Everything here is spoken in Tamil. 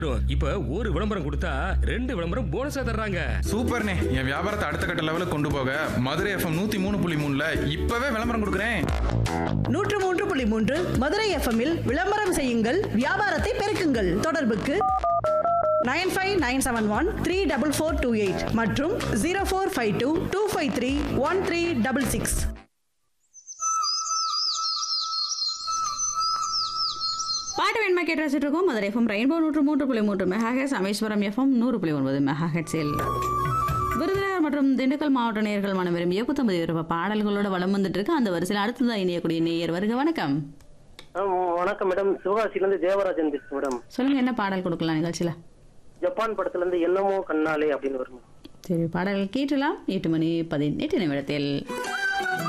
இப்ப ஒரு விளம்பரம் கொடுத்தா ரெண்டு விளம்பரம் போனஸா தர்றாங்க சூப்பர்ண்ணே என் வியாபாரத்தை அடுத்த கட்ட லெவலுக்கு கொண்டு போக மதுரை எஃப்எம் நூத்தி மூணு புள்ளி மூணுல இப்பவே விளம்பரம் கொடுக்குறேன் நூற்று மூன்று புள்ளி மூன்று மதுரை எஃப்எம்மில் விளம்பரம் செய்யுங்கள் வியாபாரத்தை பெருக்குங்கள் தொடர்புக்கு nine five nine seven one three double four two eight மற்றும் zero four five two two five three one three double six பாட்டு வேணுமா கேட்டு வச்சுட்டு இருக்கோம் மதுரை எஃப்எம் ரெயின்போ நூற்று மூன்று புள்ளி மூன்று மெகாஹெட்ஸ் ராமேஸ்வரம் எஃப்எம் நூறு புள்ளி ஒன்பது மெகாஹெட்ஸில் விருதுநகர் மற்றும் திண்டுக்கல் மாவட்ட நேயர்கள் மனம் விரும்பிய புத்தம்பதி விருப்ப பாடல்களோட வளம் வந்துட்டு இருக்கு அந்த வரிசையில் அடுத்ததாக இணையக்கூடிய நேயர் வருக வணக்கம் ஆ, வணக்கம் மேடம் சிவகாசில இருந்து தேவராஜன் பேசுறேன் மேடம் சொல்லுங்க என்ன பாடல் கொடுக்கலாம் நிகழ்ச்சியில் ஜப்பான் படத்துல இருந்து என்னமோ கண்ணாலே அப்படின்னு வரும் சரி பாடல்கள் கேட்டலாம் எட்டு மணி பதினெட்டு நிமிடத்தில்